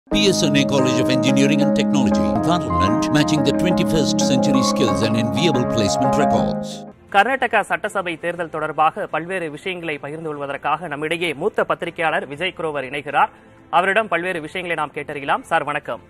PSNA College of Engineering and Technology, Parliament, matching the 21st century skills and enviable placement records. Karnataka சட்டசபை தேர்தல் தொடர்பாக பல்வேறு விஷயங்களை பகிர்ந்து கொள்வதற்காக நம்மிடையே மூத்த பத்திரிகையாளர் விஜய் குரோவர் இணைகிறார் அவரிடம் பல்வேறு விஷயங்களை நாம் கேட்டறியலாம் சார் வணக்கம்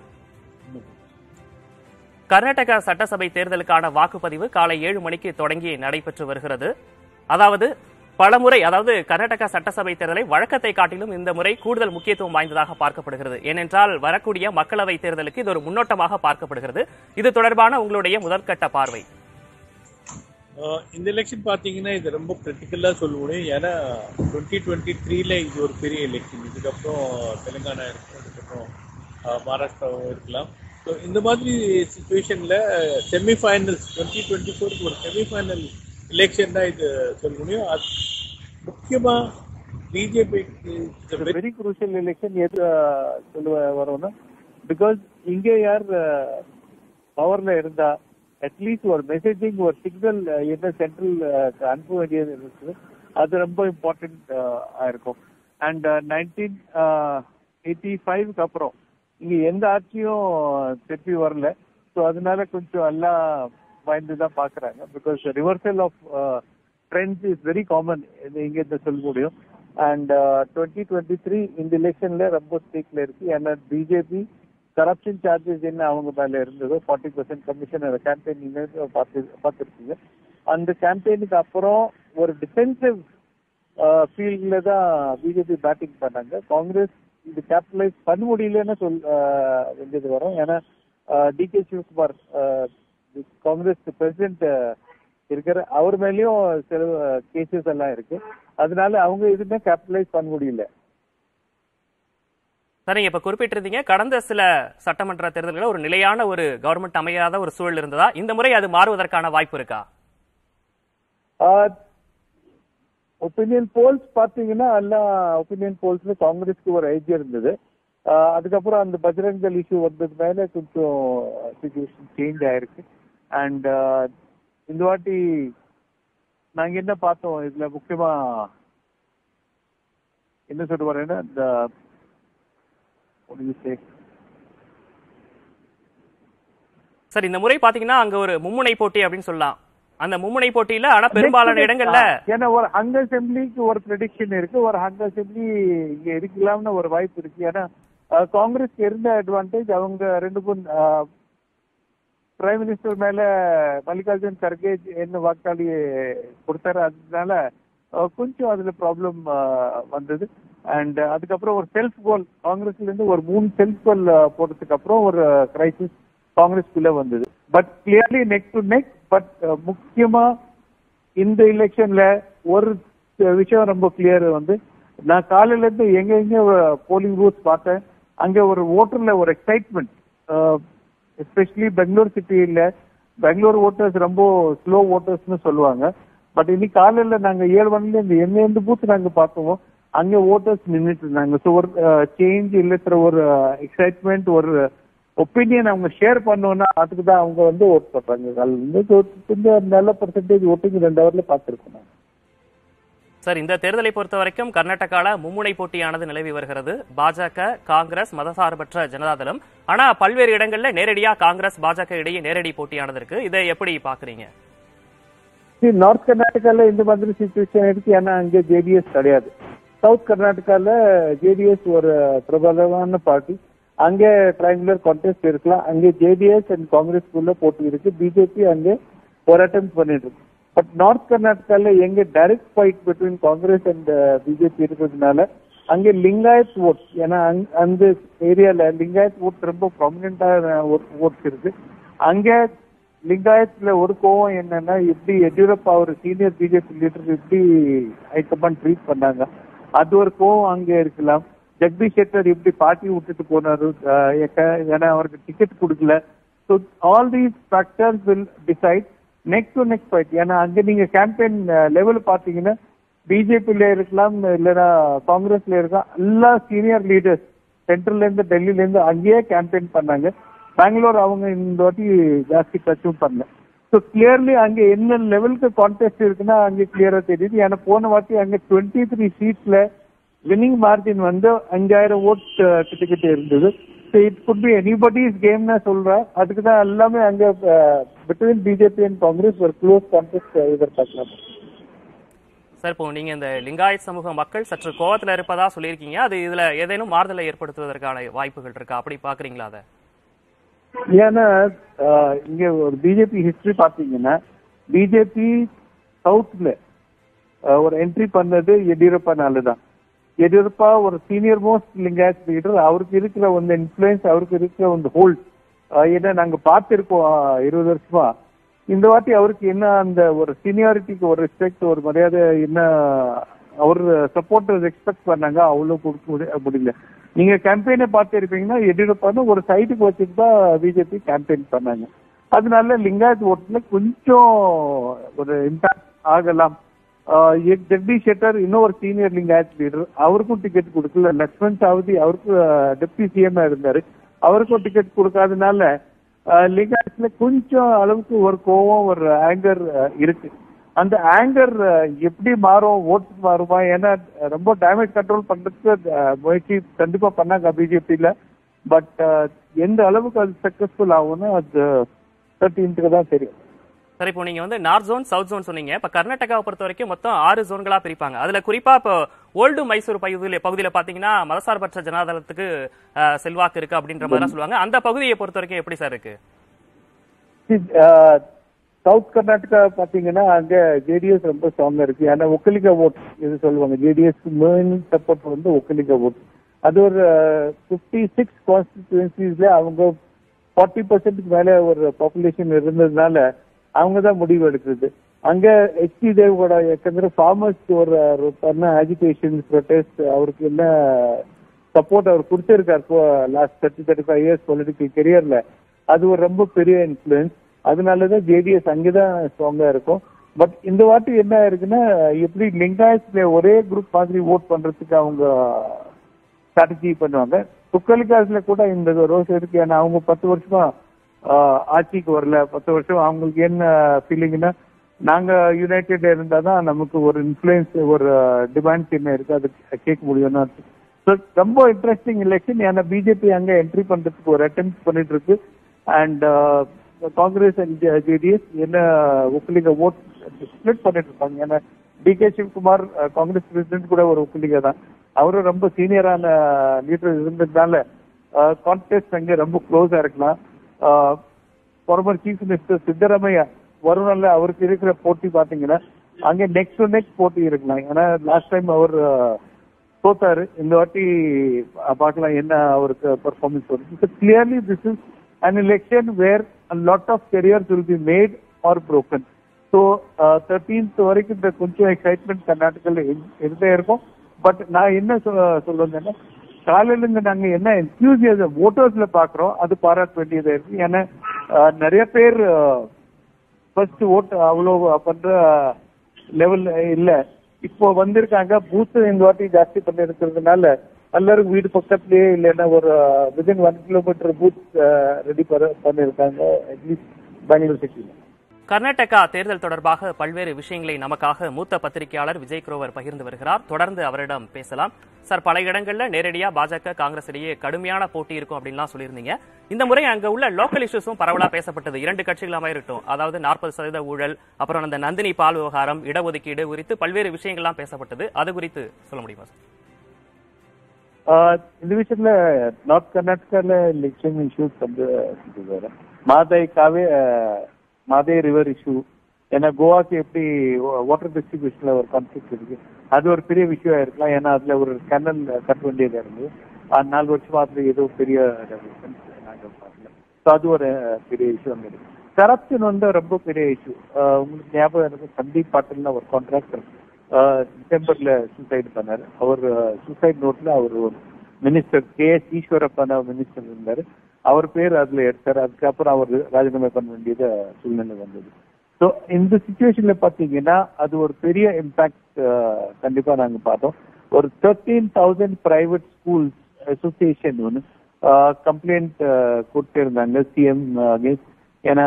கர்நாடகா சட்டசபை தேர்தலுக்கான வாக்குப்பதிவு காலை ஏழு மணிக்கு தொடங்கி நடைபெற்று வருகிறது அதாவது பலமுறை அதாவது கர்நாடகா சட்டசபை தேர்தலை வழக்கத்தை காட்டிலும் இந்த முறை கூடுதல் முக்கியத்துவம் வாய்ந்ததாக பார்க்கப்படுகிறது ஏனென்றால் வரக்கூடிய மக்களவை தேர்தலுக்கு இது ஒரு முன்னோட்டமாக பார்க்கப்படுகிறது இது தொடர்பான உங்களுடைய முதற்கட்ட பார்வை ஆஹ் இந்த எலெக்ஷன் பார்த்தீங்கன்னா இது ரொம்ப கிரிட்டிக்கலாக சொல்ல முடியும் ஏன்னா டுவெண்ட்டி டுவெண்ட்டி த்ரீல இது ஒரு பெரிய எலெக்ஷன் இதுக்கப்புறம் தெலுங்கானா இருக்கும் அதுக்கப்புறம் ஆஹ் மகாராஷ்டிராவும் இருக்கலாம் ஸோ இந்த மாதிரி சுச்சுவேஷனில் செமிஃபைனல்ஸ் டுவெண்ட்டி டுவெண்ட்டி ஃபோருக்கு ஒரு செமிஃபைனல் எலெக்ஷன் தான் இது சொல்ல முடியும் அது முக்கியமாக பிஜேபிக்கு வெரி குரூஷியல் எலெக்ஷன் எது அஹ், சொல்ல வரோம்னா பிகாஸ் இங்கே யார் பவர்ல இருந்தா அட்லீஸ்ட் ஒரு மெசேஜிங் ஒரு சிக்னல் என்ன சென்ட்ரல் அனுப்ப வேண்டியது இருக்குது அது ரொம்ப இம்பார்ட்டன்ட் ஆயிருக்கும் அண்ட் நைன்டீன் எயிட்டி ஃபைவ்க்கு அப்புறம் இங்க எந்த ஆட்சியும் திருப்பி வரல ஸோ அதனால கொஞ்சம் எல்லாம் பயந்து தான் பாக்குறாங்க because reversal of trends is very common இங்க இந்த சொல்ல முடியும் அண்ட் டுவெண்ட்டி டுவெண்ட்டி த்ரீ இந்த எலெக்ஷன்ல ரொம்ப ஸ்டேக்ல இருக்கு ஏன்னா பிஜேபி கரப்ஷன் சார்ஜஸ் என்ன அவங்க மேல இருந்ததோ ஃபார்ட்டி பர்சன்ட் கமிஷன் அந்த கேம்பெயின் நீங்க பார்த்து பார்த்துருக்கீங்க அந்த கேம்பெயினுக்கு அப்புறம் ஒரு டிஃபென்சிவ் ஃபீல்ட்ல தான் பிஜேபி பேட்டிங் பண்ணாங்க காங்கிரஸ் இது கேபிட்டலைஸ் பண்ண முடியலன்னு சொல் அஹ், வேண்டியது வரும் ஏன்னா டி கே சிவகுமார் அஹ், காங்கிரஸ் பிரசிடென்ட் இருக்கிற அவர் மேலயும் சில கேசஸ் எல்லாம் இருக்கு அதனால அவங்க எதுவுமே கேபிட்டலைஸ் பண்ண முடியல சரிங்க இப்ப குறிப்பிட்டிருந்தீங்க கடந்த சில சட்டமன்ற தேர்தல்களில் ஒரு நிலையான ஒரு கவர்மெண்ட் அமையாத ஒரு சூழல் இருந்ததா இந்த முறை அது மாறுவதற்கான வாய்ப்பு இருக்கா ஒப்பீனியன் போல்ஸ் பாத்தீங்கன்னா எல்லாம் ஒப்பீனியன் போல்ஸ்ல காங்கிரஸ்க்கு ஒரு ஐடியா இருந்தது ஆஹ் அதுக்கப்புறம் அந்த பஜ்ரங்கல் இஷ்யூ வந்தது மேல கொஞ்சம் சுச்சுவேஷன் சேஞ்ச் ஆயிருக்கு அண்ட் இந்த வாட்டி நாங்க என்ன பார்த்தோம் இதுல முக்கியமா என்ன சொல்ல வரேன்னா இந்த what do you say? Sir இந்த முறை பாத்தீங்கன்னா அங்க ஒரு மும்முனை போட்டி அப்படின்னு சொல்லலாம் அந்த மும்முனை போட்டியில ஆனா பெரும்பாலான இடங்கள்ல ஏன்னா ஒரு ஹங்க அசெம்பிளிக்கு ஒரு ப்ரெடிக்ஷன் இருக்கு ஒரு ஹங்க அசெம்பிளி இங்க இருக்கலாம்னு ஒரு வாய்ப்பு இருக்கு ஏன்னா அஹ், காங்கிரஸ்க்கு இருந்த அட்வான்டேஜ் அவங்க ரெண்டு மூணு பிரைம் மினிஸ்டர் மேல மல்லிகார்ஜுன் கர்கே என்ன வாக்காளி கொடுத்தாரு அதனால அஹ், கொஞ்சம் அதுல ப்ராப்ளம் வந்தது அண்ட் அதுக்கப்புறம் ஒரு செல்ஃப் கோல் காங்கிரஸ்ல இருந்து ஒரு மூணு செல்ஃப் கோல் போட்டதுக்கு அப்புறம் ஒரு கிரைசிஸ் காங்கிரஸ்குள்ள வந்தது but clearly neck to neck but முக்கியமா இந்த எலெக்ஷன்ல ஒரு விஷயம் ரொம்ப கிளியர் வந்து நான் காலையில இருந்து எங்க எங்க போலிங் பூத் பார்த்தேன் அங்க ஒரு ஓட்டர்ல ஒரு எக்ஸைட்மெண்ட் எஸ்பெஷலி பெங்களூர் சிட்டியில பெங்களூர் ஓட்டர்ஸ் ரொம்ப ஸ்லோ ஓட்டர்ஸ்னு சொல்லுவாங்க பட் இன்னைக்கு காலையில நாங்க ஏழு மணில இருந்து எங்க எந்த பூத் நாங்க பார்த்தோமோ அங்க ஓட்டர்ஸ் நின்றுட்டு இருந்தாங்க ஸோ ஒரு சேஞ்ச் இல்ல ஒரு எக்ஸைட்மெண்ட் ஒரு ஒப்பீனியன் அவங்க ஷேர் பண்ணோம்னா அதுக்கு தான் அவங்க வந்து ஓட் பண்றாங்க அது வந்து கொ- கொஞ்சம் நல்ல பர்சன்டேஜ் ஓட்டிங் ரெண்டு ஹவர்ல பார்த்துருக்கோம் நான் சார் இந்த தேர்தலை பொறுத்த வரைக்கும் கர்நாடகால மும்முனை போட்டியானது நிலவி வருகிறது பாஜக காங்கிரஸ் மதசார்பற்ற ஜனதாதளம் ஆனா பல்வேறு இடங்கள்ல நேரடியா காங்கிரஸ் பாஜக இடையே நேரடி போட்டியானது இருக்கு இதை எப்படி பாக்குறீங்க நார்த் கர்நாடகால இந்த மாதிரி சுச்சுவேஷன் இருக்கு ஏன்னா அங்க ஜேடிஎஸ் கிடையாது சவுத் கர்நாடகால ஜேடிஎஸ் ஒரு பிரபலமான பார்ட்டி அங்கே ட்ரைங்குலர் கான்டெஸ்ட் இருக்கலாம் அங்கே ஜேடிஎஸ் அண்ட் காங்கிரஸ்குள்ள போட்டி இருக்கு பிஜேபி அங்கே போராட்டம் பண்ணிட்டு இருக்கு பட் நார்த் கர்நாடகால எங்க direct fight between Congress and BJP இருக்கிறதுனால அங்கே லிங்காயத் ஓட் ஏன்னா அங்க- அந்த ஏரியால லிங்காயத் ஓட் ரொம்ப ப்ராமினென்டான ஓட்ஸ் இருக்கு அங்க லிங்காயத்ல ஒரு கோவம் என்னன்னா எப்படி எடியூரப்பா ஒரு சீனியர் பிஜேபி லீடர் எப்படி ஹைகமாண்ட் ட்ரீட் பண்ணாங்க அது ஒரு கோவம் அங்க இருக்கலாம் ஜெகதீஷ் ஷெட்டர் எப்படி பார்ட்டி விட்டுட்டு போனாரு அஹ் ஏக்க- ஏன்னா அவருக்கு டிக்கெட் கொடுக்கல so all these factors will decide next to next fight ஏன்னா அங்க நீங்க கேம்பெயின் லெவல் பாத்தீங்கன்னா பிஜேபியில இருக்கலாம் இல்லைன்னா காங்கிரஸ்ல இருக்கலாம் எல்லா சீனியர் லீடர்ஸ் சென்ட்ரல்ல இருந்து டெல்லில இருந்து அங்கேயே கேம்பெயின் பண்ணாங்க பெங்களூர் அவங்க இந்த வாட்டி ஜாஸ்தி டச்சும் பண்ணல ஸோ கிளியர்லி அங்க என்ன லெவலுக்கு கான்டெஸ்ட் இருக்குன்னா அங்க கிளியரா தெரியுது ஏன்னா போன வாட்டி அங்க டுவெண்ட்டி த்ரீ சீட்ஸ்ல வின்னிங் மார்ஜின் வந்து அஞ்சாயிரம் ஓட் கிட்ட கிட்ட இருந்தது so it could be anybody's கேம்னா சொல்றேன் அதுக்கு தான் எல்லாமே அங்க பிட்வீன் பிஜேபி அண்ட் காங்கிரஸ் ஒரு க்ளோஸ் கான்டெஸ்ட் எதிர்பார்க்கலாம் சார் இப்போ நீங்க இந்த லிங்காயத் சமூக மக்கள் சற்று கோவத்துல இருப்பதா சொல்லியிருக்கீங்க அது இதுல ஏதேனும் மாறுதலை ஏற்படுத்துவதற்கான வாய்ப்புகள் இருக்கா அப்படி பாக்குறீங்களா அதை ஏன்னா ஆஹ், இங்க ஒரு பிஜேபி ஹிஸ்டரி பாத்தீங்கன்னா பிஜேபி சவுத்ல ஒரு என்ட்ரி பண்ணது எடியூரப்பானால தான் எடியூரப்பா ஒரு சீனியர் மோஸ்ட் லிங்காயத் லீடர் அவருக்கு இருக்கிற ಒಂದು இன்ஃபுளுன்ஸ் அவருக்கு இருக்கிற ಒಂದು ஹோல்ட் ஏன்னா நாங்க பார்த்திருக்கோம் ஆஹ், இருபது வருஷமா இந்த வாட்டி அவருக்கு என்ன அந்த ஒரு சீனியாரிட்டிக்கு ஒரு ரெஸ்பெக்ட் ஒரு மரியாதை என்ன அவர் சப்போர்ட்டர்ஸ் எக்ஸ்பெக்ட் பண்ணாங்க அவ்வளவு கொடுக்க முடி- முடியல நீங்க கேம்பெயினை பார்த்து இருப்பீங்கன்னா எடியூரப்பான்னு ஒரு சைட்டுக்கு வச்சுட்டு தான் பிஜேபி கேம்பெயின் பண்ணாங்க அதனால லிங்காயத் ஓட்டுல கொஞ்சம் ஒரு இம்பாக்ட் ஆகலாம் ஆஹ் எக் ஜெகதீஷ் ஷெட்டர் இன்னும் ஒரு சீனியர் லிங்காயத் லீடர் அவருக்கும் டிக்கெட் கொடுக்கல லக்ஷ்மண் சாவதி அவருக்கு டெப்டி சிஎம் இருந்தாரு அவருக்கும் டிக்கெட் கொடுக்காதனால ஆஹ் லிங்காயத்ல கொஞ்சம் அளவுக்கு ஒரு கோவம் ஒரு ஆங்கர் இருக்கு அந்த ஆங்கர் எப்படி மாறும் ஓட்டு மாறுமா ஏன்னா ரொம்ப டேமேஜ் கண்ட்ரோல் பண்றதுக்கு அஹ், முயற்சி கண்டிப்பா பண்ணாங்க பிஜேபியில பட் எந்த அளவுக்கு அது சக்சஸ்ஃபுல் ஆகும்னு அது தேர்ட்டீன்த்துக்கு தான் தெரியும் சார் இப்போ நீங்க வந்து நார்த் ஜோன் சவுத் ஜோன் சொன்னீங்க இப்ப கர்நாடகாவை பொறுத்த வரைக்கும் மொத்தம் ஆறு ஜோன்களா பிரிப்பாங்க அதுல குறிப்பா இப்போ ஓல்டு மைசூர் பகுதியில பகுதியில பாத்தீங்கன்னா மதசார்பற்ற ஜனதாதளத்துக்கு அஹ், செல்வாக்கு இருக்கு அப்படின்ற மாதிரி சொல்லுவாங்க அந்த பகுதியை பொறுத்த வரைக்கும் எப்படி சார் இருக்கு சவுத் கர்நாடகா பாத்தீங்கன்னா அங்க ஜேடிஎஸ் ரொம்ப ஸ்ட்ராங்கா இருக்கு ஏன்னா ஒக்கலிகா ஓட் இது சொல்லுவாங்க ஜேடிஎஸ் மெயின் சப்போர்ட் வந்து ஒக்கலிகா ஓட் அது ஒரு பிப்டி சிக்ஸ் கான்ஸ்டிடியூன்சிஸ்ல அவங்க ஃபார்ட்டி பர்சன்ட்க்கு மேல ஒரு பாப்புலேஷன் இருந்ததுனால அவங்க தான் முடிவு எடுக்கிறது அங்க ஹெச்டி தேவோட ஏற்கனவே ஃபார்மர்ஸ் ஒரு ஒரு பண்ண அஜிடேஷன் ப்ரொடெஸ்ட் அவருக்கு என்ன சப்போர்ட் அவர் கொடுத்திருக்காரு last thirty thirty five years political கெரியர்ல அது ஒரு ரொம்ப பெரிய இன்ஃபுளுன்ஸ் அதனாலதான் ஜேடிஎஸ் அங்கதான் ஸ்ட்ராங்கா இருக்கும் பட் இந்த வாட்டி என்ன இருக்குன்னா எப்படி லிங்காயத்ல ஒரே குரூப் மாதிரி ஓட் பண்றதுக்கு அவங்க ஸ்ட்ராட்டஜி பண்ணுவாங்க துக்கலிகாஸ்ல கூட இந்த ரோஸ் இருக்கு ஏன்னா அவங்க பத்து வருஷமா ஆஹ், ஆட்சிக்கு வரல பத்து வருஷம் அவங்களுக்கு என்ன ஃபீலிங்னா நாங்க யுனைடெட் இருந்தாதான் நமக்கு ஒரு இன்ஃபுளுன்ஸ் ஒரு டிமாண்ட் என்ன இருக்கு அது கேட்க முடியும்னா So, ரொம்ப இன்ட்ரெஸ்டிங் எலெக்ஷன் ஏன்னா பிஜேபி அங்க என்ட்ரி பண்றதுக்கு ஒரு அட்டெம்ட் பண்ணிட்டு இருக்கு அண்ட் காங்கிரஸ் அண்ட் ஜேடிஎஸ் என்ன ஒப்புலிங்க ஓட் ஸ்பிளிட் பண்ணிட்டு இருப்பாங்க ஏன்னா டி கே சிவகுமார் அஹ், காங்கிரஸ் பிரசிடென்ட் கூட ஒரு ஒப்புலிங்க தான் அவரும் ரொம்ப சீனியரான லீடர் இருந்ததுனால கான்டெஸ்ட் அங்க ரொம்ப க்ளோஸா இருக்கலாம் ஃபார்மர் சீஃப் மினிஸ்டர் சித்தராமையா வருணல்ல அவருக்கு இருக்கிற போட்டி பாத்தீங்கன்னா அங்க நெக்ஸ்ட் டு நெக்ஸ்ட் போட்டி இருக்கலாம் ஏன்னா லாஸ்ட் டைம் அவர் அஹ், தோத்தாரு இந்த வாட்டி அஹ், பார்க்கலாம் என்ன அவருக்கு பெர்ஃபார்மன்ஸ் வருது clearly this is an election where lot of careers will be made or broken so thirteenth வரைக்கும் இந்த கொஞ்சம் எக்ஸைட்மெண்ட் கர்நாடகாவில் இருந்தே இருக்கும் பட் நான் என்ன சொல்ல சொல்லுவேன்னா காலையில இருந்து நாங்க என்ன என்தூசியாசம் ஓட்டர்ஸ்ல பாக்குறோம் அது பாராட்ட வேண்டியதா இருக்கு ஏன்னா அஹ், நிறைய பேர் ஃபர்ஸ்ட் ஓட் அவ்வளோ பண்ற லெவல் இல்ல இப்போ வந்திருக்காங்க பூத் இந்த வாட்டி ஜாஸ்தி பண்ணி இருக்கிறதுனால எல்லாரும் வீடு பக்கத்துலயே இல்லைன்னா ஒரு within one kilometre booth ready பண்ணிருக்காங்க அட்லீஸ்ட் பெங்களூர் சிட்டில கர்நாடகா தேர்தல் தொடர்பாக பல்வேறு விஷயங்களை நமக்காக மூத்த பத்திரிகையாளர் விஜய் குரோவர் பகிர்ந்து வருகிறார் தொடர்ந்து அவரிடம் பேசலாம் சார் பல இடங்கள்ல நேரடியா பாஜக காங்கிரஸ் இடையே கடுமையான போட்டி இருக்கும் அப்படின்லாம் சொல்லியிருந்தீங்க இந்த முறை அங்க உள்ள லோக்கல் இஷ்யூஸும் பரவலா பேசப்பட்டது இரண்டு கட்சிகளாம இருக்கட்டும் அதாவது நாற்பது சதவீத ஊழல் அப்புறம் அந்த நந்தினி பால் விவகாரம் இடஒதுக்கீடு குறித்து பல்வேறு விஷயங்கள்லாம் பேசப்பட்டது அது குறித்து சொல்ல முடியுமா சார் ஆஹ் இந்த விஷயத்துல நார்த் கர்நாடகால எலெக்ஷன் இஷ்யூஸ் வந்து இது வேற மாதை காவே ஆஹ் மாதை ரிவர் இஷ்யூ ஏன்னா கோவாக்கு எப்படி வாட்டர் டிஸ்ட்ரிபியூஷன்ல ஒரு கான்ஃபிளிக் இருக்கு அது ஒரு பெரிய விஷயம் இருக்கலாம் ஏன்னா அதுல ஒரு கனல் கட்ட வேண்டியது இருந்து ஆஹ் நாலு வருஷமா அதுல ஏதோ பெரிய டெவலப்மெண்ட் நாங்க பார்க்கல ஸோ அது ஒரு பெரிய இஷ்யூ அங்க இருக்கு கரப்ஷன் வந்து ரொம்ப பெரிய இஷ்யூ உங்களுக்கு ஞாபகம் இருக்கு சந்தீப் பாட்டில்னு ஒரு கான்ட்ராக்டர் டிசம்பர்ல சூசைட் பண்ணாரு அவர் சூசைட் நோட்ல அவர் மினிஸ்டர் கே எஸ் ஈஸ்வரப்பன மினிஸ்டர் இருந்தாரு அவர் பேர் அதுல எடுத்தாரு அதுக்கப்புறம் அவர் ராஜினாமா பண்ண வேண்டியது சூழ்நிலை வந்தது ஸோ இந்த சுச்சுவேஷன்ல பாத்தீங்கன்னா அது ஒரு பெரிய இம்பாக்ட் கண்டிப்பா நாங்க பார்த்தோம் ஒரு thirteen thousand private schools association ஒன்று கம்ப்ளைண்ட் கொடுத்திருந்தாங்க சிஎம் அகேன்ஸ்ட் ஏன்னா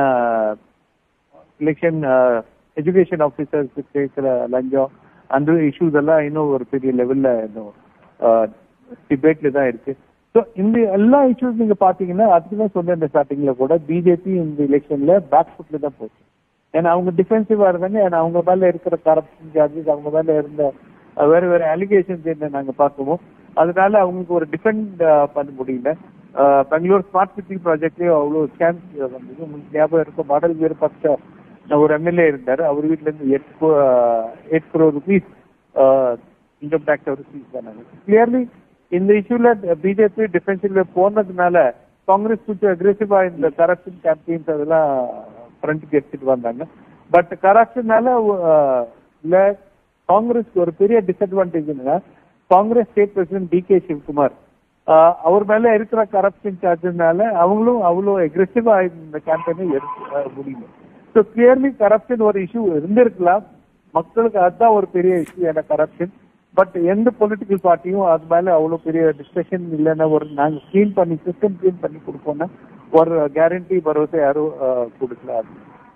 எலெக்ஷன் எஜுகேஷன் ஆஃபீஸர்ஸ் கேட்கிற லஞ்சம் அந்த இஷ்யூஸ் எல்லாம் இன்னும் ஒரு பெரிய லெவல்ல இன்னும் டிபேட்ல தான் இருக்கு ஸோ இந்த எல்லா இஷ்யூஸ் நீங்க பாத்தீங்கன்னா அதுக்கு தான் சொன்ன இந்த ஸ்டார்டிங்ல கூட பிஜேபி இந்த எலெக்ஷன்ல பேக் ஃபுட்ல தான் போச்சு ஏன்னா அவங்க டிஃபென்சிவா இருந்தாங்க ஏன்னா அவங்க மேல இருக்கிற கரப்ஷன் சார்ஜஸ் அவங்க மேல இருந்த அஹ், வேற வேற அலிகேஷன்ஸ் என்ன நாங்க பார்க்குவோம் அதனால அவங்களுக்கு ஒரு டிஃபெண்ட் பண்ண முடியல அஹ், பெங்களூர் ஸ்மார்ட் சிட்டி ப்ராஜெக்ட்லயும் அவ்வளவு ஸ்கேம்ஸ் வந்தது உங்களுக்கு ஞாபகம் இருக்கும் மாடல் வீரபக்ஷ ஒரு எம்எல்ஏ இருந்தாரு அவர் வீட்ல இருந்து எட்டு கோ- அஹ், எட்டு crore ருபீஸ் இன்கம் டேக்ஸ் அவர் சீஸ் பண்ணாங்க கிளியர்லி இந்த இஷ்யூல பிஜேபி டிஃபென்சிவ்ல போனதுனால காங்கிரஸ் கொஞ்சம் அக்ரெசிவா இந்த கரப்ஷன் கேம்பெயின்ஸ் அதெல்லாம் ஃப்ரண்ட்டுக்கு எடுத்துட்டு வந்தாங்க பட் கரப்ஷனால இல்ல காங்கிரஸ்க்கு ஒரு பெரிய டிஸ்அட்வான்டேஜ் என்னன்னா Congress state president D K Sivakumar ஆஹ் அவர் மேல இருக்கிற கரப்ஷன் சார்ஜஸ்னால அவங்களும் அவ்வளோ அக்ரெசிவா இந்த கேம்பெயினை எடுக்க முடியல ஸோ கிளியர்லி கரப்ஷன் ஒரு இஷ்யூ இருந்திருக்கலாம் மக்களுக்கு அதுதான் ஒரு பெரிய இஷ்யூ ஏன்னா கரப்ஷன் பட் எந்த பொலிட்டிக்கல் பார்ட்டியும் அது மேல அவ்வளவு பெரிய டிஸ்கஷன் இல்லைன்னா ஒரு நாங்க க்ளீன் பண்ணி சிஸ்டம் க்ளீன் பண்ணி கொடுப்போம்னா ஒரு கேரண்டி பரோசை யாரும் ஆஹ், கொடுக்கல அது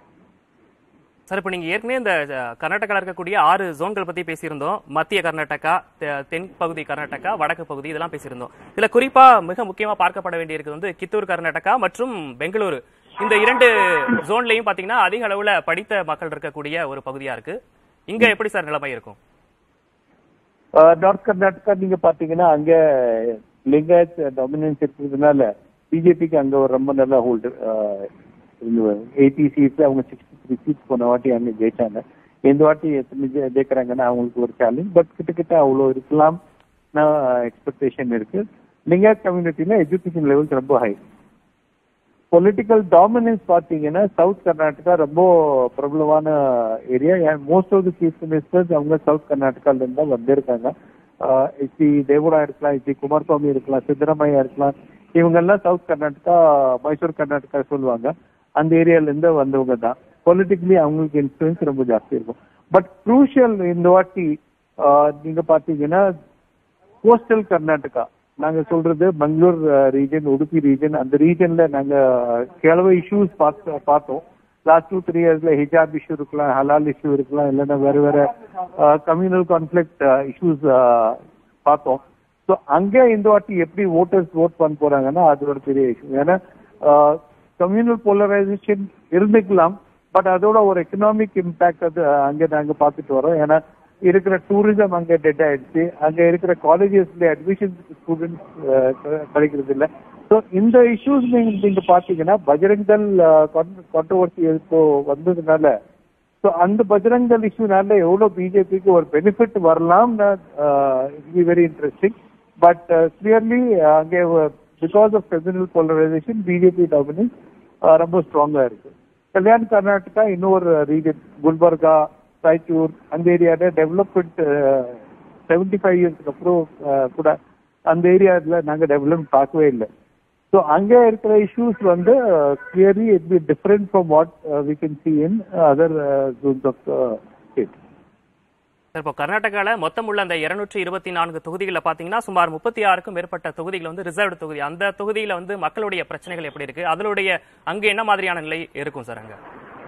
சார் இப்போ நீங்க ஏற்கனவே இந்த அஹ், கர்நாடகால இருக்கக்கூடிய ஆறு ஜோன்கள் பத்தி பேசியிருந்தோம் மத்திய கர்நாடகா தெ- தென் பகுதி கர்நாடகா வடக்கு பகுதி இதெல்லாம் பேசியிருந்தோம் இதுல குறிப்பா மிக முக்கியமா பார்க்கப்பட வேண்டியிருக்கிறது வந்து கித்தூர் கர்நாடகா மற்றும் பெங்களூரு இந்த இரண்டு ஜோன்லயும் பாத்தீங்கன்னா அதிக அளவுல படித்த மக்கள் இருக்கக்கூடிய ஒரு பகுதியா இருக்கு இங்க எப்படி சார் நிலைமை இருக்கும் நார்த் கர்நாடகா நீங்க பாத்தீங்கன்னா அங்க லிங்காயத் டாமினன்ஸ் இருக்கிறதுனால பிஜேபிக்கு அங்க ஒரு ரொம்ப நல்ல ஹோல்டு எயிட்டி சீட்ஸ் அவங்க சிக்ஸ்டி த்ரீ சீட்ஸ் போன வாட்டி அங்க ஜெயிச்சாங்க இந்த வாட்டி எத்தனை ஜெ- ஜெயிக்கிறாங்கன்னா அவங்களுக்கு ஒரு சேலஞ்ச் பட் கிட்டத்தட்ட அவ்வளோ இருக்கலாம் எக்ஸ்பெக்டேஷன் இருக்கு லிங்காயத் கம்யூனிட்டில எஜுகேஷன் லெவல்ஸ் ரொம்ப ஹை பொலிட்டிக்கல் டாமினன்ஸ் பார்த்தீங்கன்னா சவுத் கர்நாடகா ரொம்ப பிரபலமான area most of the chief ministers அவங்க சவுத் கர்நாடகால இருந்து தான் வந்திருக்காங்க எச்சி தேவடா இருக்கலாம் எச்சி குமாரசுவாமி இருக்கலாம் சித்தராமையா இருக்கலாம் இவங்க எல்லாம் சவுத் கர்நாடகா மைசூர் கர்நாடகா சொல்லுவாங்க அந்த ஏரியால இருந்து வந்தவங்க தான் பொலிட்டிக்கலி அவங்களுக்கு இன்ஃபுளுன்ஸ் ரொம்ப ஜாஸ்தி இருக்கும் பட் க்ரூஷியல் இந்த வாட்டி ஆஹ், நீங்க பாத்தீங்கன்னா கோஸ்டல் கர்நாடகா நாங்க சொல்றது பெங்களூர் ரீஜன் உடுப்பி ரீஜன் அந்த ரீஜன்ல நாங்க கேளவ இஷ்யூஸ் பார்த்து பார்த்தோம் லாஸ்ட் டூ த்ரீ இயர்ஸ்ல ஹிஜாப் இஷ்யூ இருக்கலாம் ஹலால் இஷ்யூ இருக்கலாம் இல்லைன்னா வேற வேற கம்யூனல் கான்ஃபிளிக்ட் இஷ்யூஸ் பார்த்தோம் ஸோ அங்கே இந்த வாட்டி எப்படி ஓட்டர்ஸ் ஓட் பண்ண போறாங்கன்னா அது ஒரு பெரிய இஷ்யூ ஏன்னா கம்யூனல் போலரைசேஷன் இருந்துக்கலாம் பட் அதோட ஒரு எக்கனாமிக் இம்பாக்ட் அது அங்கே நாங்க பார்த்துட்டு வரோம் ஏன்னா இருக்கிற டூரிசம் அங்க டெட் ஆயிடுச்சு அங்க இருக்கிற காலேஜஸ்ல அட்மிஷன் ஸ்டூடெண்ட்ஸ் கிடைக்கிறது இல்ல ஸோ இந்த இஷ்யூஸ் நீங்க நீங்க பாத்தீங்கன்னா பஜரங் தள் கான்ட்ரவர்சி இப்போ வந்ததுனால ஸோ அந்த பஜரங் தள் இஷ்யூனால எவ்வளவு பிஜேபிக்கு ஒரு பெனிஃபிட் வரலாம்னு it very interesting but clearly அங்கே because of communal polarisation BJP dominance ரொம்ப ஸ்ட்ராங்கா இருக்கு கல்யாண் கர்நாடகா இன்னொரு ரீஜன் குல்பர்கா ராய்ச்சூர் அந்த ஏரியால டெவலப்மெண்ட் செவன்டி ஃபைவ் இயர்ஸ்க்கு அப்புறம் அஹ், கூட அந்த ஏரியாவில் நாங்க டெவலப்மெண்ட் பார்க்கவே இல்லை ஸோ அங்க இருக்கிற இஷ்யூஸ் வந்து clearly it be different from what we can see in other zones of state sir இப்போ கர்நாடகால மொத்தம் உள்ள அந்த இருநூற்றி இருபத்தி நான்கு தொகுதிகளில் பாத்தீங்கன்னா சுமார் முப்பத்தி ஆறுக்கும் மேற்பட்ட தொகுதிகள் வந்து ரிசர்வ்டு தொகுதி அந்த தொகுதியில வந்து மக்களுடைய பிரச்சனைகள் எப்படி இருக்கு அதனுடைய அங்க என்ன மாதிரியான நிலை இருக்கும் சார் அங்க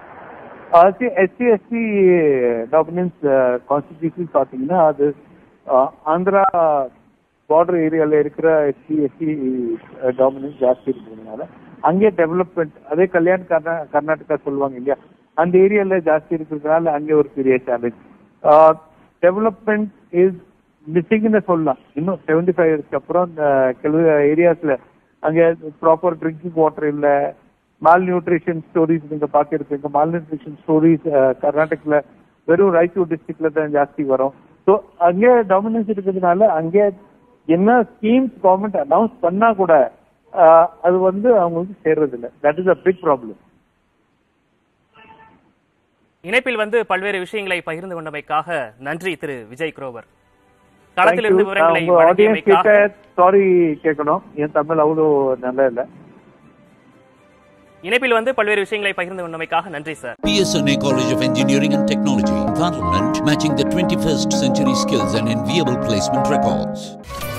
எஸ்சி எஸ்டி டாமினன்ஸ் கான்ஸ்டிடியூஷன் பார்த்தீங்கன்னா அது அஹ், ஆந்திரா பார்டர் ஏரியால இருக்கிற எஸ்சி எஸ்டி டாமினன்ஸ் ஜாஸ்தி இருக்கிறதுனால அங்கே டெவலப்மெண்ட் அதே கல்யாண் கர்நா கர்நாடகா சொல்லுவாங்க இல்லையா அந்த ஏரியால ஜாஸ்தி இருக்கிறதுனால அங்கே ஒரு பெரிய சேலஞ்ச் டெவலப்மெண்ட் இஸ் மிஸ்ஸிங்னு சொல்லலாம் இன்னும் செவன்டி ஃபைவ் இயர்ஸ்க்கு அப்புறம் இந்த ಕೆಲವು ஏரியாஸ்ல அங்கே ப்ராப்பர் ட்ரிங்கிங் வாட்டர் இல்லை மால் நியூட்ரிஷன் ஸ்டோரிஸ் நீங்க பாக்கிருப்பீங்க மால் நியூட்ரிஷன் ஸ்டோரிஸ் கர்நாடகால வெறும் ராய்ச்சூர் டிஸ்ட்ரிக்ட்ல தான் ஜாஸ்தி வரும் ஸோ அங்கே டாமினன்ஸ் இருக்கிறதுனால அங்கே என்ன ஸ்கீம்ஸ் கவர்மெண்ட் அனௌன்ஸ் பண்ணா கூட அஹ், அது வந்து அவங்களுக்கு சேர்றது இல்லை that is a big problem இணைப்பில் வந்து பல்வேறு விஷயங்களை பகிர்ந்து கொண்டமைக்காக நன்றி திரு விஜய் குரோவர் களத்திலிருந்து விவரங்களை உங்க ஆடியன்ஸ் கிட்ட வழங்கியமைக்காக சாரி கேட்கணும் என் தமிழ் அவ்வளோ நல்லா இல்லை இணைப்பில் வந்து பல்வேறு விஷயங்களை பகிர்ந்து கொண்டமைக்காக நன்றி sir PSNA College of Engineering and Technology, Parliament, matching the 21st century skills and enviable placement records.